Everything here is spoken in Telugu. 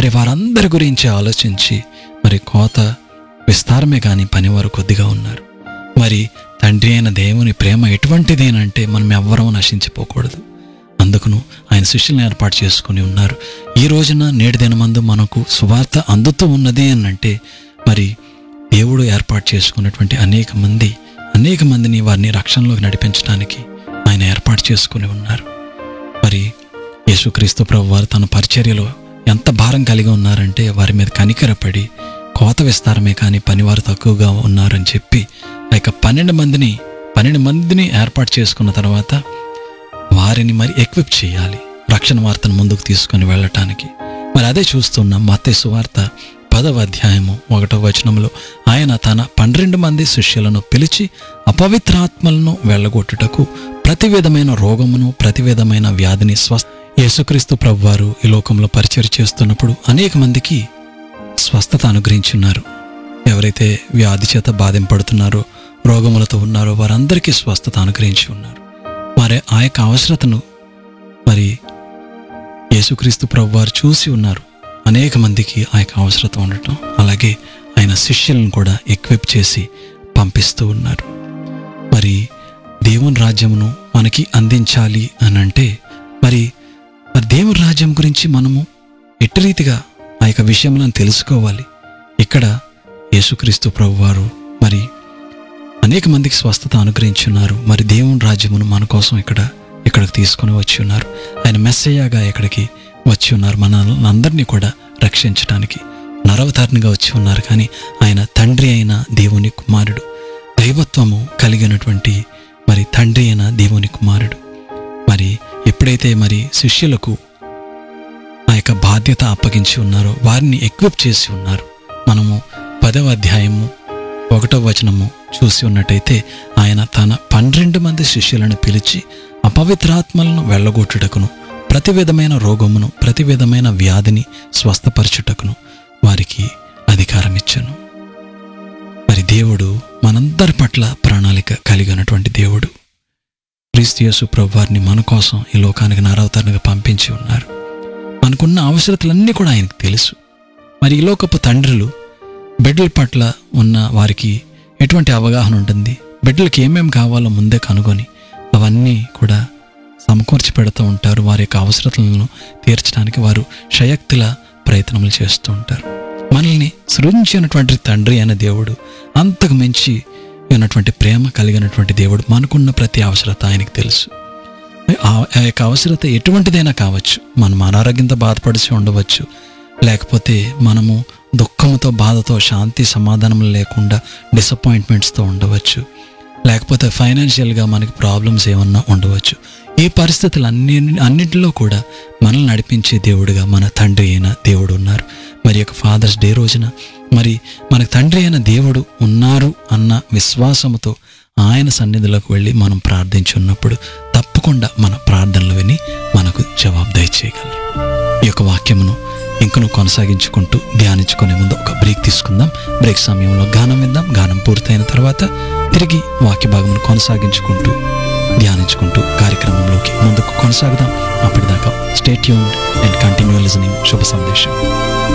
మరి వారందరి గురించి ఆలోచించి మరి కోత విస్తారమే కానీ పనివారు కొద్దిగా ఉన్నారు మరి తండ్రి అయిన దేవుని ప్రేమ ఎటువంటిదేనంటే మనం ఎవ్వరం నశించిపోకూడదు అందుకును ఆయన శిష్యులను ఏర్పాటు చేసుకుని ఉన్నారు ఈ రోజున నేటి దినమందు మనకు సువార్త అందుతూ ఉన్నది అని అంటే మరి దేవుడు ఏర్పాటు చేసుకున్నటువంటి అనేక మంది అనేక మందిని వారిని రక్షణలోకి నడిపించడానికి ఆయన ఏర్పాటు చేసుకుని ఉన్నారు మరి యేసుక్రీస్తు ప్రభు వారు తన పరిచర్యలో ఎంత భారం కలిగి ఉన్నారంటే వారి మీద కనికరపడి కోత విస్తారమే కానీ పనివారు తక్కువగా ఉన్నారని చెప్పి ఆ యొక్క పన్నెండు మందిని పన్నెండు మందిని ఏర్పాటు చేసుకున్న తర్వాత వారిని మరి ఎక్విప్ చేయాలి రక్షణ వార్తను ముందుకు తీసుకొని వెళ్ళటానికి మరి అదే చూస్తున్నాం మత్తయి వార్త పదవ అధ్యాయము ఒకటవ వచనంలో ఆయన తన పన్నెండు మంది శిష్యులను పిలిచి అపవిత్రాత్మలను వెళ్ళగొట్టుటకు ప్రతి విధమైన రోగమును ప్రతి విధమైన వ్యాధిని స్వస్థ యేసుక్రీస్తు ప్రభువారు ఈ లోకంలో పరిచయం చేస్తున్నప్పుడు అనేక మందికి స్వస్థత అనుగ్రహించున్నారు ఎవరైతే వ్యాధి చేత బాధింపడుతున్నారో రోగములతో ఉన్నారో వారందరికీ స్వస్థత అనుగ్రహించి ఉన్నారు మరి ఆ యొక్క అవసరతను మరి యేసుక్రీస్తు ప్రభు వారు చూసి ఉన్నారు అనేక మందికి ఆ యొక్క అవసరత ఉండటం అలాగే ఆయన శిష్యులను కూడా ఎక్విప్ చేసి పంపిస్తూ ఉన్నారు మరి దేవుని రాజ్యమును మనకి అందించాలి అని అంటే మరి మరి దేవుని రాజ్యం గురించి మనము ఎట్టి రీతిగా ఆ యొక్క విషయములను తెలుసుకోవాలి ఇక్కడ యేసుక్రీస్తు ప్రభువారు మరి అనేక మందికి స్వస్థత అనుగ్రహించున్నారు మరి దేవుని రాజ్యమును మన కోసం ఇక్కడ ఇక్కడికి తీసుకొని వచ్చి ఉన్నారు ఆయన మెస్సయ్యగా ఇక్కడికి వచ్చి ఉన్నారు మన అందరినీ కూడా రక్షించడానికి నరవతారణిగా వచ్చి ఉన్నారు కానీ ఆయన తండ్రి అయిన దేవుని కుమారుడు దైవత్వము కలిగినటువంటి మరి తండ్రి అయిన దేవుని కుమారుడు మరి ఎప్పుడైతే మరి శిష్యులకు ఆ యొక్క బాధ్యత అప్పగించి ఉన్నారో వారిని ఎక్విప్ చేసి ఉన్నారు మనము పదవ అధ్యాయము ఒకటో వచనము చూసి ఉన్నట్టయితే ఆయన తన పన్నెండు మంది శిష్యులను పిలిచి అపవిత్రాత్మలను వెళ్ళగొట్టుటకును ప్రతి విధమైన రోగమును ప్రతి విధమైన వ్యాధిని స్వస్థపరచుటకును వారికి అధికారం ఇచ్చాను మరి దేవుడు మనందరి పట్ల ప్రణాళిక కలిగినటువంటి దేవుడు క్రీస్తు ప్రభు వారిని మన కోసం ఈ లోకానికి నారావతారణగా పంపించి ఉన్నారు మనకున్న అవసరతలన్నీ కూడా ఆయనకు తెలుసు మరి ఈ లోకపు తండ్రులు బిడ్డల పట్ల ఉన్న వారికి ఎటువంటి అవగాహన ఉంటుంది బిడ్డలకి ఏమేమి కావాలో ముందే కనుగొని అవన్నీ కూడా సమకూర్చి పెడుతూ ఉంటారు వారి యొక్క అవసరతలను తీర్చడానికి వారు శయక్తుల ప్రయత్నములు చేస్తూ ఉంటారు మనల్ని సృజించినటువంటి తండ్రి అయిన దేవుడు అంతకు మించి ఉన్నటువంటి ప్రేమ కలిగినటువంటి దేవుడు మనకున్న ప్రతి అవసరత ఆయనకు తెలుసు ఆ ఆ యొక్క అవసరత ఎటువంటిదైనా కావచ్చు మనం అనారోగ్యంతో బాధపడిసి ఉండవచ్చు లేకపోతే మనము దుఃఖంతో బాధతో శాంతి సమాధానం లేకుండా డిసప్పాయింట్మెంట్స్తో ఉండవచ్చు లేకపోతే ఫైనాన్షియల్గా మనకి ప్రాబ్లమ్స్ ఏమన్నా ఉండవచ్చు ఈ పరిస్థితులు అన్ని అన్నింటిలో కూడా మనల్ని నడిపించే దేవుడిగా మన తండ్రి అయిన దేవుడు ఉన్నారు మరి యొక్క ఫాదర్స్ డే రోజున మరి మనకు తండ్రి అయిన దేవుడు ఉన్నారు అన్న విశ్వాసముతో ఆయన సన్నిధిలోకి వెళ్ళి మనం ప్రార్థించున్నప్పుడు తప్పకుండా మన ప్రార్థనలు విని మనకు జవాబు దయచేయగలరు ఈ యొక్క వాక్యమును ఇంకను కొనసాగించుకుంటూ ధ్యానించుకునే ముందు ఒక బ్రేక్ తీసుకుందాం బ్రేక్ సమయంలో గానం విందాం గానం పూర్తయిన తర్వాత తిరిగి వాక్య భాగమును కొనసాగించుకుంటూ ధ్యానించుకుంటూ కార్యక్రమంలోకి ముందుకు కొనసాగుదాం అప్పటిదాకా స్టేట్ యూన్ అండ్ కంటిన్యూ లిజనింగ్ శుభ సందేశం